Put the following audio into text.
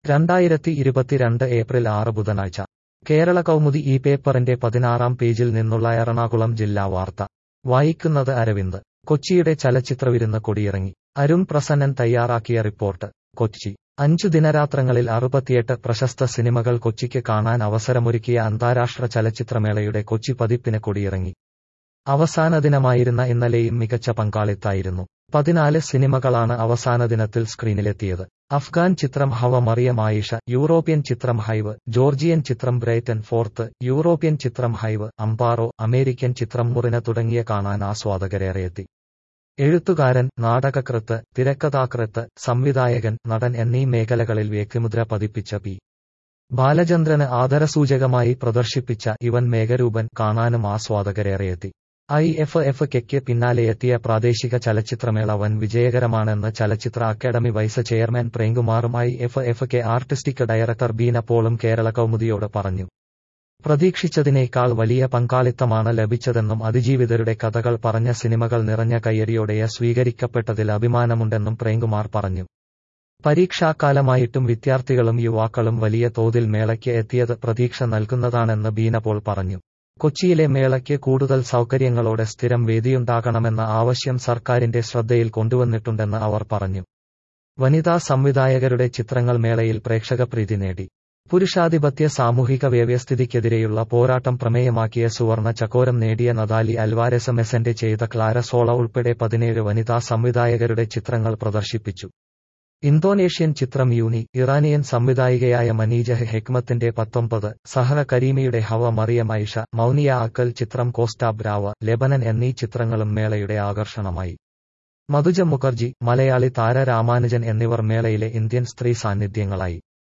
രണ്ടായിരത്തി ഇരുപത്തിരണ്ട് ഏപ്രിൽ ആറ് ബുധനാഴ്ച കേരള കൗമുദി ഈ പേപ്പറിന്റെ പതിനാറാം പേജിൽ നിന്നുള്ള എറണാകുളം ജില്ലാ വാർത്ത വായിക്കുന്നത് അരവിന്ദ് കൊച്ചിയുടെ ചലച്ചിത്രവിരുന്ന് കൊടിയിറങ്ങി അരുൺ പ്രസന്നൻ തയ്യാറാക്കിയ റിപ്പോർട്ട് കൊച്ചി അഞ്ചു ദിനരാത്രങ്ങളിൽ അറുപത്തിയെട്ട് പ്രശസ്ത സിനിമകൾ കൊച്ചിക്ക് കാണാൻ അവസരമൊരുക്കിയ അന്താരാഷ്ട്ര ചലച്ചിത്രമേളയുടെ കൊച്ചി പതിപ്പിന് കൊടിയിറങ്ങി അവസാന ദിനമായിരുന്ന ഇന്നലെയും മികച്ച പങ്കാളിത്തായിരുന്നു പതിനാല് സിനിമകളാണ് അവസാന ദിനത്തിൽ സ്ക്രീനിലെത്തിയത് അഫ്ഗാൻ ചിത്രം ഹവ മറിയം ആയിഷ യൂറോപ്യൻ ചിത്രം ഹൈവ് ജോർജിയൻ ചിത്രം ബ്രൈറ്റൻ ഫോർത്ത് യൂറോപ്യൻ ചിത്രം ഹൈവ് അമ്പാറോ അമേരിക്കൻ ചിത്രം മുറിന തുടങ്ങിയ കാണാൻ ആസ്വാദകരേറെയെത്തി എഴുത്തുകാരൻ നാടകകൃത്ത് തിരക്കഥാകൃത്ത് സംവിധായകൻ നടൻ എന്നീ മേഖലകളിൽ വ്യക്തിമുദ്ര പതിപ്പിച്ച പി ബാലചന്ദ്രന് ആദരസൂചകമായി പ്രദർശിപ്പിച്ച ഇവൻ മേഘരൂപൻ കാണാനും ആസ്വാദകരേറെയെത്തി ഐ എഫ് എഫ് കെക്ക് പിന്നാലെയെത്തിയ പ്രാദേശിക ചലച്ചിത്രമേള വൻ വിജയകരമാണെന്ന് ചലച്ചിത്ര അക്കാദമി വൈസ് ചെയർമാൻ പ്രേംകുമാറും I F F K artistic director Beena പോളും കേരള കൗമുദിയോട് പറഞ്ഞു പ്രതീക്ഷിച്ചതിനേക്കാൾ വലിയ പങ്കാളിത്തമാണ് ലഭിച്ചതെന്നും അതിജീവിതരുടെ കഥകൾ പറഞ്ഞ സിനിമകൾ നിറഞ്ഞ കയ്യടിയോടെ സ്വീകരിക്കപ്പെട്ടതിൽ അഭിമാനമുണ്ടെന്നും പ്രേംകുമാർ പറഞ്ഞു പരീക്ഷാക്കാലമായിട്ടും വിദ്യാർത്ഥികളും യുവാക്കളും വലിയ തോതിൽ മേളയ്ക്ക് എത്തിയത് പ്രതീക്ഷ നൽകുന്നതാണെന്ന് ബീനപോൾ പറഞ്ഞു കൊച്ചിയിലെ മേളയ്ക്ക് കൂടുതൽ സൗകര്യങ്ങളോടെ സ്ഥിരം വേദിയുണ്ടാകണമെന്ന ആവശ്യം സർക്കാരിന്റെ ശ്രദ്ധയിൽ കൊണ്ടുവന്നിട്ടുണ്ടെന്ന് അവർ പറഞ്ഞു വനിതാ സംവിധായകരുടെ ചിത്രങ്ങൾ മേളയിൽ പ്രേക്ഷകപ്രീതി നേടി പുരുഷാധിപത്യ സാമൂഹിക വ്യവസ്ഥിതിക്കെതിരെയുള്ള പോരാട്ടം പ്രമേയമാക്കിയ സുവർണ ചക്കോരം നേടിയ നദാലി അൽവാരസ് മെസന്റ് ചെയ്ത ക്ലാര സോള ഉൾപ്പെടെ പതിനേഴ് വനിതാ സംവിധായകരുടെ ചിത്രങ്ങൾ പ്രദർശിപ്പിച്ചു ഇന്തോനേഷ്യൻ ചിത്രം യൂനി ഇറാനിയൻ സംവിധായികയായ മനീജ ഹെക്മത്തിന്റെ പത്തൊമ്പത് സഹറ കരീമിയുടെ ഹവ മറിയം ഐഷ മൗനിയ അക്കൽ ചിത്രം കോസ്റ്റ ബ്രാവ ലെബനൻ എന്നീ ചിത്രങ്ങളും മേളയുടെ ആകർഷണമായി മധുജ മുഖർജി മലയാളി താര രാമാനുജൻ എന്നിവർ മേളയിലെ ഇന്ത്യൻ സ്ത്രീ സാന്നിധ്യങ്ങളായി